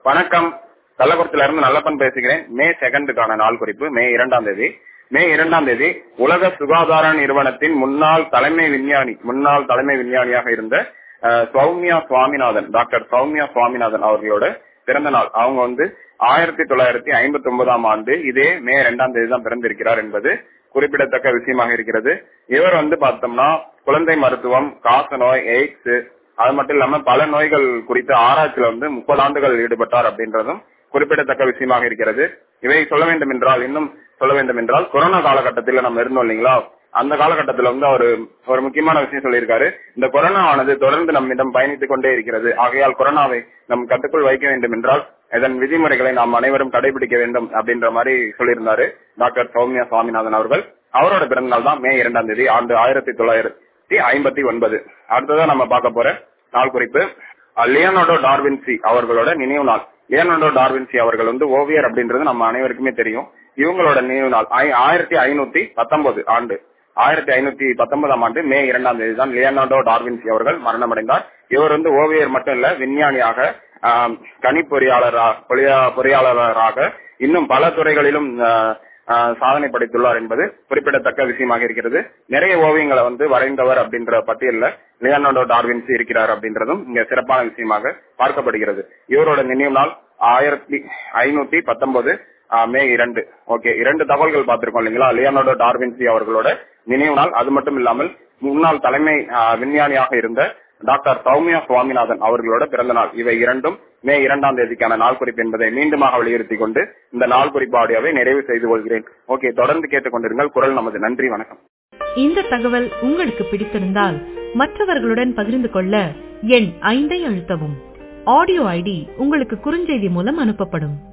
வணக்கம் கள்ளக்குறிச்சியில இருந்து நல்லப்பன் பேசுகிறேன் மே செகண்டுக்கான நாள் குறிப்பு மே இரண்டாம் தேதி மே இரண்டாம் தேதி உலக சுகாதார நிறுவனத்தின் முன்னாள் தலைமை விஞ்ஞானி முன்னாள் தலைமை விஞ்ஞானியாக இருந்த அஹ், சௌமியா சுவாமிநாதன் டாக்டர் சௌமியா சுவாமிநாதன் அவர்களோட பிறந்த நாள் அவங்க வந்து ஆயிரத்தி தொள்ளாயிரத்தி ஐம்பத்தி ஒன்பதாம் ஆண்டு இதே மே இரண்டாம் தேதி தான் பிறந்திருக்கிறார் என்பது குறிப்பிடத்தக்க விஷயமாக இருக்கிறது இவர் வந்து பார்த்தோம்னா குழந்தை மருத்துவம் காசநோய் எய்ட்ஸ் அது மட்டும் இல்லாம பல நோய்கள் குறித்த ஆராய்ச்சியில வந்து முப்பது ஆண்டுகள் ஈடுபட்டார் அப்படின்றதும் குறிப்பிடத்தக்க விஷயமாக இருக்கிறது இவை சொல்ல வேண்டும் என்றால் இன்னும் சொல்ல வேண்டும் என்றால் கொரோனா காலகட்டத்தில் நம்ம இருந்தோம் இல்லைங்களா அந்த காலகட்டத்தில் வந்து அவர் ஒரு முக்கியமான விஷயம் சொல்லியிருக்காரு இந்த கொரோனா ஆனது தொடர்ந்து நம்மிடம் பயணித்துக் கொண்டே இருக்கிறது ஆகையால் கொரோனாவை நம் கட்டுக்குள் வைக்க வேண்டும் என்றால் இதன் விதிமுறைகளை நாம் அனைவரும் கடைபிடிக்க வேண்டும் அப்படின்ற மாதிரி சொல்லியிருந்தாரு டாக்டர் சௌமியா சுவாமிநாதன் அவர்கள் அவரோட பிறந்தநாள் தான் மே இரண்டாம் தேதி ஆண்டு ஆயிரத்தி தொள்ளாயிரத்தி ஐம்பத்தி ஒன்பது அடுத்ததான் நம்ம பார்க்க போற நாள் குறிப்பு அஹ் லியோனார்டோ டார்வின்சி அவர்களோட நினைவு நாள் லியோனார்டோ டார்வின்சி அவர்கள் வந்து ஓவியர் அப்படின்றது நம்ம அனைவருக்குமே தெரியும் இவங்களோட நினைவு நாள் ஆய்- ஆயிரத்தி ஐநூத்தி பத்தொன்பது ஆண்டு ஆயிரத்தி ஐநூத்தி பத்தொன்பதாம் ஆண்டு மே இரண்டாம் தேதி தான் லியோனார்டோ டார்வின்சி அவர்கள் மரணமடைந்தார் இவர் வந்து ஓவியர் மட்டும் இல்ல விஞ்ஞானியாக ஆம், கணிப்பொறியாளராக பொறியா- பொறியாளராக இன்னும் பல துறைகளிலும் ஆஹ், ஆஹ், சாதனை படைத்துள்ளார் என்பது குறிப்பிடத்தக்க விஷயமாக இருக்கிறது நிறைய ஓவியங்களை வந்து வரைந்தவர் அப்படின்ற பட்டியல்ல லியோனார்டோ டார்வின்சி இருக்கிறார் அப்படின்றதும் இங்க சிறப்பான விஷயமாக பார்க்கப்படுகிறது இவரோட நினைவு நாள் ஆயிரத்தி ஐநூத்தி பத்தொன்பது மே இரண்டு ஓகே இரண்டு தகவல்கள் பார்த்திருக்கோம் இல்லைங்களா லியோனார்டோ டார்வின்சி அவர்களோட நினைவு நாள் அது மட்டும் இல்லாமல் முன்னாள் தலைமை ஆஹ், விஞ்ஞானியாக இருந்த டாக்டர் சௌமியா சுவாமிநாதன் அவர்களோட பிறந்த நாள் இவை இரண்டும் மே இரண்டாம் தேதிக்கான நாள் குறிப்பு என்பதை மீண்டுமாக வலியுறுத்தி கொண்டு இந்த நாள் குறிப்பு ஆடியோவை நிறைவு செய்து கொள்கிறேன் ஓகே தொடர்ந்து கேட்டுக்கொண்டிருங்கள் குரல் நமது நன்றி வணக்கம் இந்த தகவல் உங்களுக்கு பிடித்திருந்தால் மற்றவர்களுடன் பகிர்ந்து கொள்ள எண் ஐந்தை அழுத்தவும் ஆடியோ ஐடி உங்களுக்கு குறுஞ்செய்தி மூலம் அனுப்பப்படும்